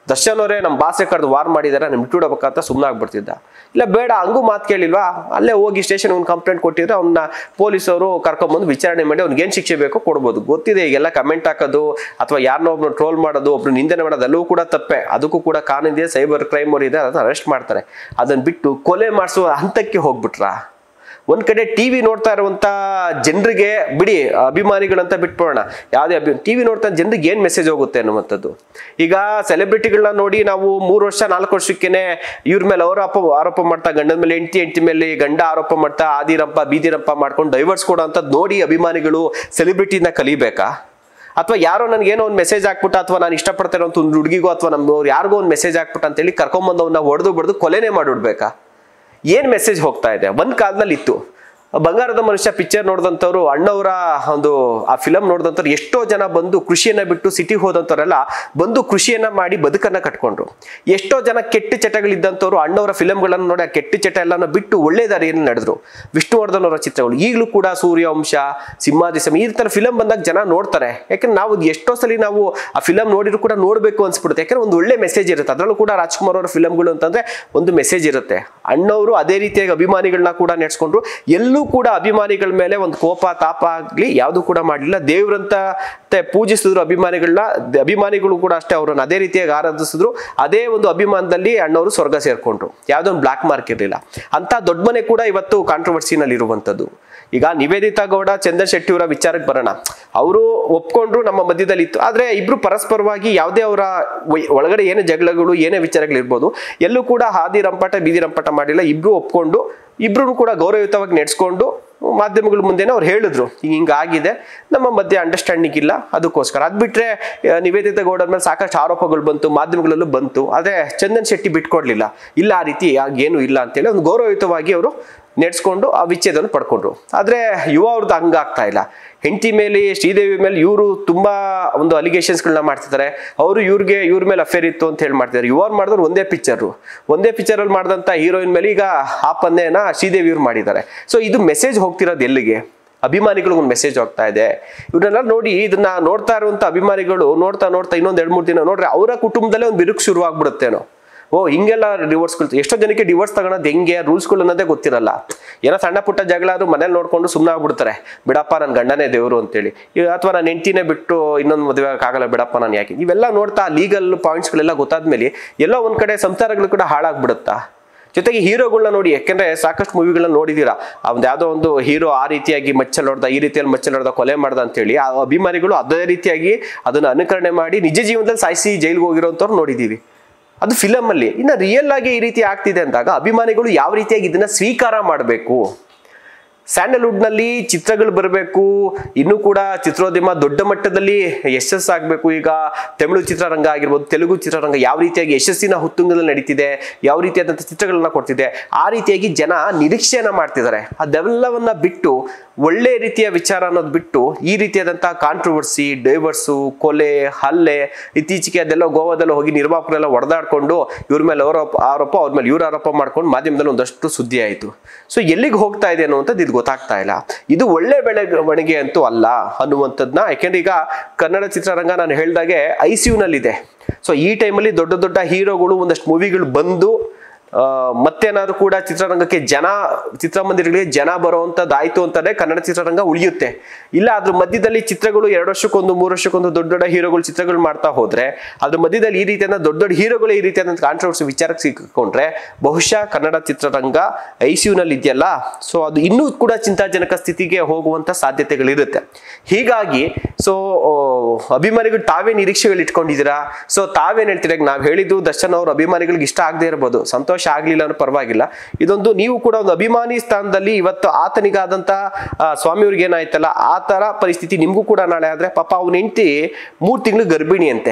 ದರ್ಶನ್ ಅವರೇ ನಮ್ಮ ಭಾಷೆ ಕರೆದು ವಾರ್ ಮಾಡಿದಾರೆ ನಮ್ಮ ಬಿಟ್ಬಿಡ್ಬೇಕಂತ ಸುಮ್ಮನೆ ಆಗ್ಬಿಡ್ತಿದ್ದ ಇಲ್ಲ ಬೇಡ ಹಂಗೂ ಮಾತು ಕೇಳಿಲ್ವಾ ಅಲ್ಲೇ ಹೋಗಿ ಸ್ಟೇಷನ್ ಒಂದು ಕಂಪ್ಲೇಂಟ್ ಕೊಟ್ಟಿದ್ರೆ ಅವನ್ನ ಪೊಲೀಸವರು ಕರ್ಕೊಂಬಂದು ವಿಚಾರಣೆ ಮಾಡಿ ಅವ್ನಿಗೆ ಏನು ಶಿಕ್ಷೆ ಬೇಕೋ ಕೊಡ್ಬೋದು ಗೊತ್ತಿದೆ ಈಗೆಲ್ಲ ಕಮೆಂಟ್ ಹಾಕೋದು ಅಥವಾ ಯಾರನ್ನೋ ಒಬ್ರು ಟ್ರೋಲ್ ಮಾಡೋದು ಒಬ್ರು ನಿಂದನೆ ಮಾಡೋದು ಎಲ್ಲವೂ ಕೂಡ ತಪ್ಪೆ ಅದಕ್ಕೂ ಕೂಡ ಕಾನೂನಿದೆ ಸೈಬರ್ ಕ್ರೈಮ್ ಅವ್ರು ಇದೆ ಅದನ್ನ ಅರೆಸ್ಟ್ ಮಾಡ್ತಾರೆ ಅದನ್ನ ಬಿಟ್ಟು ಕೊಲೆ ಮಾಡಿಸುವ ಹಂತಕ್ಕೆ ಹೋಗ್ಬಿಟ್ರಾ ಒಂದ್ ಕಡೆ ಟಿವಿ ನೋಡ್ತಾ ಇರುವಂತ ಜನರಿಗೆ ಬಿಡಿ ಅಭಿಮಾನಿಗಳಂತ ಬಿಟ್ಬಿಡೋಣ ಯಾವುದೇ ಅಭಿ ಟಿವಿ ನೋಡ್ತಾ ಜನರಿಗೆ ಏನ್ ಮೆಸೇಜ್ ಹೋಗುತ್ತೆ ಅನ್ನುವಂಥದ್ದು ಈಗ ಸೆಲೆಬ್ರಿಟಿಗಳನ್ನ ನೋಡಿ ನಾವು ಮೂರು ವರ್ಷ ನಾಲ್ಕು ವರ್ಷಕ್ಕೇನೆ ಇವ್ರ ಮೇಲೆ ಅವರ ಆರೋಪ ಆರೋಪ ಮಾಡ್ತಾ ಗಂಡನ ಮೇಲೆ ಹೆಂಡತಿ ಹೆಂಡತಿ ಮೇಲೆ ಗಂಡ ಆರೋಪ ಮಾಡ್ತಾ ಆದಿರಂಪ ಬೀದಿರಂಪ ಮಾಡ್ಕೊಂಡು ಡೈವರ್ಸ್ ಕೊಡೋ ಅಂಥದ್ದು ನೋಡಿ ಅಭಿಮಾನಿಗಳು ಸೆಲೆಬ್ರಿಟಿನ ಕಲಿಬೇಕಾ ಅಥವಾ ಯಾರೋ ನನಗೆ ಏನೋ ಒಂದು ಮೆಸೇಜ್ ಹಾಕ್ಬಿಟ್ಟ ಅಥವಾ ನಾನು ಇಷ್ಟಪಡ್ತಾ ಒಂದು ಹುಡುಗಿಗೋ ಅಥವಾ ನಮ್ದವ್ರು ಯಾರಿಗೋ ಒಂದು ಮೆಸೇಜ್ ಹಾಕ್ಬಿಟ್ಟ ಅಂತೇಳಿ ಕರ್ಕೊಂಬಂದವನ್ನ ಹೊಡೆದು ಬಡ್ದು ಕೊಲೆನೇ ಮಾಡಿಬಿಡ್ಬೇಕಾ ಏನ್ ಮೆಸೇಜ್ ಹೋಗ್ತಾ ಇದೆ ಒಂದ್ ಕಾಲದಲ್ಲಿ ಇತ್ತು ಬಂಗಾರದ ಮನುಷ್ಯ ಪಿಕ್ಚರ್ ನೋಡಿದಂಥವ್ರು ಅಣ್ಣವರ ಒಂದು ಆ ಫಿಲಮ್ ನೋಡಿದಂಥವ್ರು ಎಷ್ಟೋ ಜನ ಬಂದು ಕೃಷಿಯನ್ನ ಬಿಟ್ಟು ಸಿಟಿಗೆ ಹೋದಂಥವ್ರೆಲ್ಲ ಬಂದು ಕೃಷಿಯನ್ನ ಮಾಡಿ ಬದುಕನ್ನ ಕಟ್ಕೊಂಡ್ರು ಎಷ್ಟೋ ಜನ ಕೆಟ್ಟ ಚಟಗಳಿದ್ದಂಥವ್ರು ಅಣ್ಣವರ ಫಿಲಮ್ಗಳನ್ನು ನೋಡಿ ಆ ಕೆಟ್ಟ ಚಟ ಎಲ್ಲಾನು ಬಿಟ್ಟು ಒಳ್ಳೆ ದಾರಿಯಲ್ಲಿ ನಡೆದ್ರು ವಿಷ್ಣುವರ್ಧನ್ ಅವರ ಚಿತ್ರಗಳು ಈಗಲೂ ಕೂಡ ಸೂರ್ಯವಂಶ ಸಿಂಹಾದಿಸಮ ಈ ಥರ ಫಿಲಮ್ ಬಂದಾಗ ಜನ ನೋಡ್ತಾರೆ ಯಾಕಂದ್ರೆ ನಾವು ಎಷ್ಟೋ ಸಲ ನಾವು ಆ ಫಿಲಮ್ ನೋಡಿದ್ರು ಕೂಡ ನೋಡಬೇಕು ಅನ್ಸ್ಬಿಡುತ್ತೆ ಯಾಕಂದ್ರೆ ಒಂದು ಒಳ್ಳೆ ಮೆಸೇಜ್ ಇರುತ್ತೆ ಅದರಲ್ಲೂ ಕೂಡ ರಾಜ್ಕುಮಾರ್ ಅವರ ಫಿಲಮ್ಗಳು ಅಂತಂದ್ರೆ ಒಂದು ಮೆಸೇಜ್ ಇರುತ್ತೆ ಅಣ್ಣವರು ಅದೇ ರೀತಿಯಾಗಿ ಅಭಿಮಾನಿಗಳನ್ನ ಕೂಡ ನಡೆಸ್ಕೊಂಡ್ರು ಎಲ್ಲೂ ಕೂಡ ಅಭಿಮಾನಿಗಳ ಮೇಲೆ ಒಂದು ಕೋಪ ತಾಪ ಆಗ್ಲಿ ಯಾವುದು ಕೂಡ ಮಾಡಲಿಲ್ಲ ದೇವ್ರಂತ ತೆ ಪೂಜಿಸಿದ್ರು ಅಭಿಮಾನಿಗಳನ್ನ ದ- ಅಭಿಮಾನಿಗಳು ಕೂಡ ಅಷ್ಟೇ ಅವ್ರನ್ನ ಅದೇ ರೀತಿಯಾಗಿ ಆರಾಧಿಸಿದ್ರು ಅದೇ ಒಂದು ಅಭಿಮಾನದಲ್ಲಿ ಅಣ್ಣವರು ಸ್ವರ್ಗ ಸೇರ್ಕೊಂಡ್ರು ಯಾವುದೋ ಒಂದು ಬ್ಲಾಕ್ ಮಾರ್ಕ್ ಇರಲಿಲ್ಲ ಅಂತ ದೊಡ್ಡ ಮನೆ ಕೂಡ ಇವತ್ತು ಕಾಂಟ್ರವರ್ಸಿನಲ್ಲಿ ಇರುವಂಥದ್ದು ಈಗ ನಿವೇದಿತಾ ಗೌಡ ಚಂದನ್ ಶೆಟ್ಟಿ ಅವರ ವಿಚಾರಕ್ಕೆ ಬರೋಣ ಅವರು ಒಪ್ಕೊಂಡ್ರು ನಮ್ಮ ಮಧ್ಯದಲ್ಲಿ ಇತ್ತು ಆದ್ರೆ ಇಬ್ರು ಪರಸ್ಪರವಾಗಿ ಯಾವುದೇ ಅವರ ಒಯ್- ಒಳಗಡೆ ಏನೇ ಜಗಳಗಳು ಏನೇ ವಿಚಾರಗಳಿರ್ಬೋದು ಎಲ್ಲೂ ಕೂಡ ಹಾದಿ ರಂಪಾಟ ಬೀದಿ ರಂಪಾಟ ಮಾಡಿಲ್ಲ ಇಬ್ರು ಒಪ್ಕೊಂಡು ಇಬ್ರು ಕೂಡ ಗೌರವಯುತವಾಗಿ ನಡೆಸ್ಕೊಂಡು ಮಾಧ್ಯಮಗಳ ಮುಂದೆನೇ ಅವ್ರು ಹೇಳಿದ್ರು ಹಿಂಗ್ ಹಿಂಗಾಗಿದೆ ನಮ್ಮ ಮಧ್ಯೆ ಅಂಡರ್ಸ್ಟ್ಯಾಂಡಿಂಗ್ ಇಲ್ಲ ಅದಕ್ಕೋಸ್ಕರ ಅದ್ ಬಿಟ್ರೆ ಆ, ನಿವೇದಿತಾ ಗೌಡರ ಮೇಲೆ ಸಾಕಷ್ಟು ಆರೋಪಗಳು ಬಂತು ಮಾಧ್ಯಮಗಳಲ್ಲೂ ಬಂತು ಆದ್ರೆ ಚಂದನ್ ಶೆಟ್ಟಿ ಬಿಟ್ಕೊಡ್ಲಿಲ್ಲ ಇಲ್ಲ ಆ ರೀತಿ ಏನು ಇಲ್ಲ ಅಂತೇಳಿ ಒಂದು ಗೌರವಯುತವಾಗಿ ಅವರು ನಡೆಸ್ಕೊಂಡು ಆ ವಿಚ್ಛೇದನ ಪಡ್ಕೊಂಡ್ರು ಆದ್ರೆ ಯುವ ಅವ್ರದ್ದು ಹಂಗಾಗ್ತಾ ಇಲ್ಲ ಹೆಂಡತಿ ಮೇಲೆ ಶ್ರೀದೇವಿ ಮೇಲೆ ಇವರು ತುಂಬಾ ಒಂದು ಅಲಿಗೇಷನ್ಸ್ಗಳನ್ನ ಮಾಡ್ತಿದ್ದಾರೆ ಅವರು ಇವ್ರಿಗೆ ಇವ್ರ ಮೇಲೆ ಅಫೇರ್ ಇತ್ತು ಅಂತ ಹೇಳಿ ಮಾಡ್ತಿದ್ದಾರೆ ಇವ್ರು ಮಾಡಿದ್ರು ಒಂದೇ ಪಿಕ್ಚರು ಒಂದೇ ಪಿಕ್ಚರ್ ಅಲ್ಲಿ ಮಾಡಿದಂತ ಹೀರೋಯಿನ್ ಮೇಲೆ ಈಗ ಆ ಪಂದ್ಯನ ಶ್ರೀದೇವಿ ಇವ್ರು ಮಾಡಿದ್ದಾರೆ ಸೊ ಇದು ಮೆಸೇಜ್ ಹೋಗ್ತಿರೋದು ಎಲ್ಲಿಗೆ ಅಭಿಮಾನಿಗಳಿಗೆ ಒಂದು ಮೆಸೇಜ್ ಹೋಗ್ತಾ ಇದೆ ಇವನ್ನೆಲ್ಲ ನೋಡಿ ಇದನ್ನ ನೋಡ್ತಾ ಇರುವಂತ ಅಭಿಮಾನಿಗಳು ನೋಡ್ತಾ ನೋಡ್ತಾ ಇನ್ನೊಂದ್ ಎರಡ್ ಮೂರು ದಿನ ನೋಡ್ರೆ ಅವರ ಕುಟುಂಬದಲ್ಲೇ ಒಂದು ಬಿರುಕು ಶುರು ಆಗ್ಬಿಡುತ್ತೇನೋ ಓ ಹಿಂಗೆಲ್ಲ ಡಿವೋರ್ಸ್ಗಳು ಎಷ್ಟೋ ಜನಕ್ಕೆ ಡಿವೋರ್ಸ್ ತಗೊಳೋದು ಹೆಂಗೆ ರೂಲ್ಸ್ಗಳು ಅನ್ನೋದೇ ಗೊತ್ತಿರಲ್ಲ ಏನೋ ಸಣ್ಣ ಪುಟ್ಟ ಜಗಳ ಆದ್ರೂ ಮನೇಲಿ ನೋಡ್ಕೊಂಡು ಸುಮ್ಮನೆ ಆಗ್ಬಿಡ್ತಾರೆ ಬಿಡಪ್ಪ ನನ್ನ ಗಂಡನೇ ದೇವರು ಅಂತೇಳಿ ಈಗ ಅಥವಾ ನನ್ನ ಹೆಂಡತಿನೇ ಬಿಟ್ಟು ಇನ್ನೊಂದು ಮದುವೆ ಆಗಲ್ಲ ಬಿಡಪ್ಪ ನಾನು ಯಾಕೆ ಇವೆಲ್ಲ ನೋಡ್ತಾ ಲೀಗಲ್ ಪಾಯಿಂಟ್ಸ್ಗಳೆಲ್ಲ ಗೊತ್ತಾದ್ಮೇಲೆ ಎಲ್ಲೋ ಒಂದ್ ಕಡೆ ಸಂಸಾರಗಳು ಕೂಡ ಹಾಳಾಗ್ಬಿಡುತ್ತಾ ಜೊತೆಗೆ ಹೀರೋಗಳನ್ನ ನೋಡಿ ಯಾಕೆಂದ್ರೆ ಸಾಕಷ್ಟು ಮೂವಿಗಳನ್ನ ನೋಡಿದೀರಾ ಅವ್ನ್ ಯಾವ್ದೋ ಒಂದು ಹೀರೋ ಆ ರೀತಿಯಾಗಿ ಮಚ್ಚಲ್ ಹೊಡೆದ ಈ ರೀತಿಯಲ್ಲಿ ಮಚ್ಚಲ್ ಹೊಡೆದ ಕೊಲೆ ಮಾಡ್ದ ಅಂತೇಳಿ ಆ ಅಭಿಮಾನಿಗಳು ಅದೇ ರೀತಿಯಾಗಿ ಅದನ್ನ ಅನುಕರಣೆ ಮಾಡಿ ನಿಜ ಜೀವನದಲ್ಲಿ ಸಾಯಿಸಿ ಜೈಲ್ಗೆ ಹೋಗಿರೋಂಥವ್ರು ನೋಡಿದೀವಿ ಅದು ಫಿಲಮ್ ಅಲ್ಲಿ ಇನ್ನು ರಿಯಲ್ ಆಗಿ ಈ ರೀತಿ ಆಗ್ತಿದೆ ಅಂದಾಗ ಅಭಿಮಾನಿಗಳು ಯಾವ ರೀತಿಯಾಗಿ ಇದನ್ನ ಸ್ವೀಕಾರ ಮಾಡಬೇಕು ಸ್ಯಾಂಡಲ್ವುಡ್ ನಲ್ಲಿ ಚಿತ್ರಗಳು ಬರಬೇಕು ಇನ್ನೂ ಕೂಡ ಚಿತ್ರೋದ್ಯಮ ದೊಡ್ಡ ಮಟ್ಟದಲ್ಲಿ ಯಶಸ್ಸಾಗಬೇಕು ಈಗ ತಮಿಳು ಚಿತ್ರರಂಗ ಆಗಿರ್ಬೋದು ತೆಲುಗು ಚಿತ್ರರಂಗ ಯಾವ ರೀತಿಯಾಗಿ ಯಶಸ್ಸಿನ ಹುತ್ತುಂಗದಲ್ಲಿ ನಡೀತಿದೆ ಯಾವ ರೀತಿಯಾದಂಥ ಚಿತ್ರಗಳನ್ನ ಕೊಡ್ತಿದೆ ಆ ರೀತಿಯಾಗಿ ಜನ ನಿರೀಕ್ಷೆಯನ್ನ ಮಾಡ್ತಿದ್ದಾರೆ ಅದೆಲ್ಲವನ್ನ ಬಿಟ್ಟು ಒಳ್ಳೆ ರೀತಿಯ ವಿಚಾರ ಅನ್ನೋದು ಬಿಟ್ಟು ಈ ರೀತಿಯಾದಂತಹ ಕಾಂಟ್ರವರ್ಸಿ ಡೈವರ್ಸು ಕೊಲೆ ಹಲ್ಲೆ ಇತ್ತೀಚೆಗೆ ಅದೆಲ್ಲ ಗೋವಾದೆಲ್ಲ ಹೋಗಿ ನಿರ್ಮಾಪಕರೆಲ್ಲ ಹೊಡೆದಾಡ್ಕೊಂಡು ಇವ್ರ ಮೇಲೆ ಅವರ ಆರೋಪ ಅವ್ರ ಮೇಲೆ ಇವ್ರ ಆರೋಪ ಮಾಡ್ಕೊಂಡು ಮಾಧ್ಯಮದಲ್ಲಿ ಒಂದಷ್ಟು ಸುದ್ದಿ ಆಯಿತು ಸೊ ಎಲ್ಲಿಗೆ ಹೋಗ್ತಾ ಇದೆ ಅನ್ನುವಂಥದ್ದು ಇದು ಗೊತ್ತಾಗ್ತಾ ಇಲ್ಲ ಇದು ಒಳ್ಳೆ ಬೆಳವಣಿಗೆ ಅಂತೂ ಅಲ್ಲ ಅನ್ನುವಂಥದ್ದನ್ನ ಯಾಕೆಂದ್ರೆ ಈಗ ಕನ್ನಡ ಚಿತ್ರರಂಗ ನಾನು ಹೇಳ್ದಾಗೆ ಐ ಸಿ ಯುನಲ್ಲಿದೆ ಸೊ ಈ ಟೈಮಲ್ಲಿ ದೊಡ್ಡ ದೊಡ್ಡ ಹೀರೋಗಳು ಒಂದಷ್ಟು ಮೂವಿಗಳು ಬಂದು ಆ, ಮತ್ತೇನಾದ್ರೂ ಕೂಡ ಚಿತ್ರರಂಗಕ್ಕೆ ಜನ ಚಿತ್ರಮಂದಿರಗಳಿಗೆ ಜನ ಬರುವಂತದ್ದಾಯ್ತು ಅಂತಾನೆ ಕನ್ನಡ ಚಿತ್ರರಂಗ ಉಳಿಯುತ್ತೆ ಇಲ್ಲ ಅದ್ರ ಮಧ್ಯದಲ್ಲಿ ಚಿತ್ರಗಳು ಎರಡು ವರ್ಷಕ್ಕೊಂದು ಮೂರು ವರ್ಷಕ್ಕೊಂದು ದೊಡ್ಡ ದೊಡ್ಡ ಹೀರೋಗಳು ಚಿತ್ರಗಳು ಮಾಡ್ತಾ ಹೋದ್ರೆ ಅದ್ರ ಮಧ್ಯದಲ್ಲಿ ಈ ರೀತಿಯಾದ ದೊಡ್ಡ ದೊಡ್ಡ ಹೀರೋಗಳು ಈ ರೀತಿಯಾದ ಕಾಂಟ್ರವರ್ಸಿ ವಿಚಾರಕ್ಕೆ ಸಿಕ್ಕೊಂಡ್ರೆ ಬಹುಶಃ ಕನ್ನಡ ಚಿತ್ರರಂಗ ಐ ಸಿ ಯುನಲ್ಲಿ ಇದೆಯಲ್ಲ ಸೊ ಅದು ಇನ್ನೂ ಕೂಡ ಚಿಂತಾಜನಕ ಸ್ಥಿತಿಗೆ ಹೋಗುವಂತ ಸಾಧ್ಯತೆಗಳಿರುತ್ತೆ ಹೀಗಾಗಿ ಸೊ ಅಭಿಮಾನಿಗಳು ತಾವೇ ನಿರೀಕ್ಷೆಗಳು ಇಟ್ಕೊಂಡಿದ್ದೀರಾ ಸೊ ತಾವೇನ್ ಹೇಳ್ತೀರಾ ಈಗ ನಾವ್ ಹೇಳಿದ್ದು ದರ್ಶನ್ ಅವ್ರ ಅಭಿಮಾನಿಗಳಿಗೆ ಇಷ್ಟ ಆಗದೆ ಇರಬಹುದು ಸಂತೋಷ ಆಗ್ಲಿಲ್ಲ ಅನ್ನೋ ಪರವಾಗಿಲ್ಲ ಇದೊಂದು ನೀವು ಕೂಡ ಒಂದು ಅಭಿಮಾನಿ ಸ್ಥಾನದಲ್ಲಿ ಇವತ್ತು ಆತನಿಗಾದಂತ ಆ, ಸ್ವಾಮಿಯವ್ರಿಗೆ ಏನಾಯ್ತಲ್ಲ ಆ ತರ ಪರಿಸ್ಥಿತಿ ನಿಮ್ಗೂ ಕೂಡ ನಾಳೆ ಆದ್ರೆ ಪಾಪ ಅವನ ಹೆಂಡತಿ ಮೂರ್ ತಿಂಗಳು ಗರ್ಭಿಣಿ ಅಂತೆ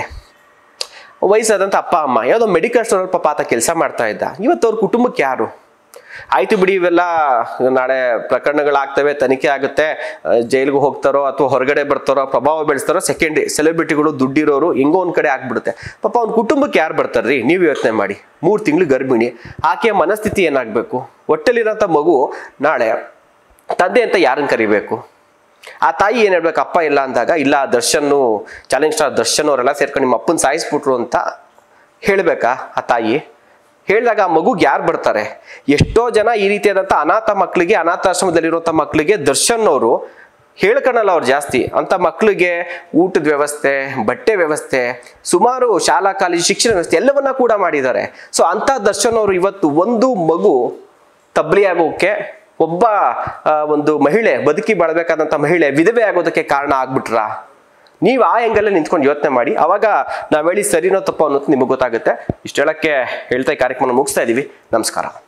ವಯಸ್ಸಾದಂತ ಅಪ್ಪ ಅಮ್ಮ ಯಾವುದೋ ಮೆಡಿಕಲ್ ಸ್ಟೋರ್ ಪಾಪ ಆತ ಕೆಲಸ ಮಾಡ್ತಾ ಇದ್ದ ಇವತ್ತು ಅವ್ರ ಕುಟುಂಬಕ್ಕೆ ಯಾರು ಆಯ್ತು ಬಿಡಿ ಇವೆಲ್ಲ ನಾಳೆ ಪ್ರಕರಣಗಳಾಗ್ತವೆ ತನಿಖೆ ಆಗುತ್ತೆ ಜೈಲಿಗೆ ಹೋಗ್ತಾರೋ ಅಥವಾ ಹೊರಗಡೆ ಬರ್ತಾರೋ ಪ್ರಭಾವ ಬೆಳೆಸ್ತಾರೋ ಸೆಕೆಂಡ್ ಸೆಲೆಬ್ರಿಟಿಗಳು ದುಡ್ಡಿರೋರು ಹೆಂಗೋ ಒಂದ್ ಕಡೆ ಆಗ್ಬಿಡುತ್ತೆ ಪಾಪ ಅವ್ನ ಕುಟುಂಬಕ್ಕೆ ಯಾರು ಬರ್ತಾರ್ರಿ ನೀವು ಯೋಚನೆ ಮಾಡಿ ಮೂರು ತಿಂಗಳು ಗರ್ಭಿಣಿ ಆಕೆಯ ಮನಸ್ಥಿತಿ ಏನಾಗಬೇಕು ಹೊಟ್ಟೆಲಿರೋಂಥ ಮಗು ನಾಳೆ ತಂದೆ ಅಂತ ಯಾರನ್ನ ಕರಿಬೇಕು ಆ ತಾಯಿ ಏನ್ ಹೇಳ್ಬೇಕು ಅಪ್ಪ ಇಲ್ಲ ಅಂದಾಗ ಇಲ್ಲ ದರ್ಶನ್ ಚಾಲೆಂಜ್ ಸ್ಟಾರ್ ದರ್ಶನ್ ಅವರೆಲ್ಲ ಸೇರ್ಕೊಂಡು ನಿಮ್ಮ ಅಪ್ಪನ ಸಾಯಿಸ್ಬಿಟ್ರು ಅಂತ ಹೇಳ್ಬೇಕಾ ಆ ತಾಯಿ ಹೇಳಿದಾಗ ಆ ಮಗುಗೆ ಯಾರು ಬರ್ತಾರೆ ಎಷ್ಟೋ ಜನ ಈ ರೀತಿಯಾದಂಥ ಅನಾಥ ಮಕ್ಕಳಿಗೆ ಅನಾಥಾಶ್ರಮದಲ್ಲಿರುವಂಥ ಮಕ್ಕಳಿಗೆ ದರ್ಶನ್ ಅವರು ಹೇಳ್ಕೊಳಲ್ಲ ಅವ್ರು ಜಾಸ್ತಿ ಅಂತ ಮಕ್ಕಳಿಗೆ ಊಟದ ವ್ಯವಸ್ಥೆ ಬಟ್ಟೆ ವ್ಯವಸ್ಥೆ ಸುಮಾರು ಶಾಲಾ ಕಾಲೇಜು ಶಿಕ್ಷಣ ವ್ಯವಸ್ಥೆ ಎಲ್ಲವನ್ನ ಕೂಡ ಮಾಡಿದ್ದಾರೆ ಸೊ ಅಂತ ದರ್ಶನ್ ಅವರು ಇವತ್ತು ಒಂದು ಮಗು ತಬ್ಲಿ ಆಗೋಕೆ ಒಬ್ಬ ಆ, ಒಂದು ಮಹಿಳೆ ಬದುಕಿ ಬಾಳ್ಬೇಕಾದಂಥ ಮಹಿಳೆ ವಿಧವೆ ಆಗೋದಕ್ಕೆ ಕಾರಣ ಆಗ್ಬಿಟ್ರಾ ನೀವು ಆ ಹೆಂಗಲ್ಲೇ ನಿಂತ್ಕೊಂಡು ಯೋಚನೆ ಮಾಡಿ ಅವಾಗ ನಾವ್ ಹೇಳಿ ಸರಿನೋ ತಪ್ಪೋ ಅನ್ನೋದು ನಿಮಗೆ ಗೊತ್ತಾಗುತ್ತೆ ಇಷ್ಟು ಹೇಳಕ್ಕೆ ಹೇಳ್ತಾ ಈ ಕಾರ್ಯಕ್ರಮ ಮುಗಿಸ್ತಾ ಇದೀವಿ ನಮಸ್ಕಾರ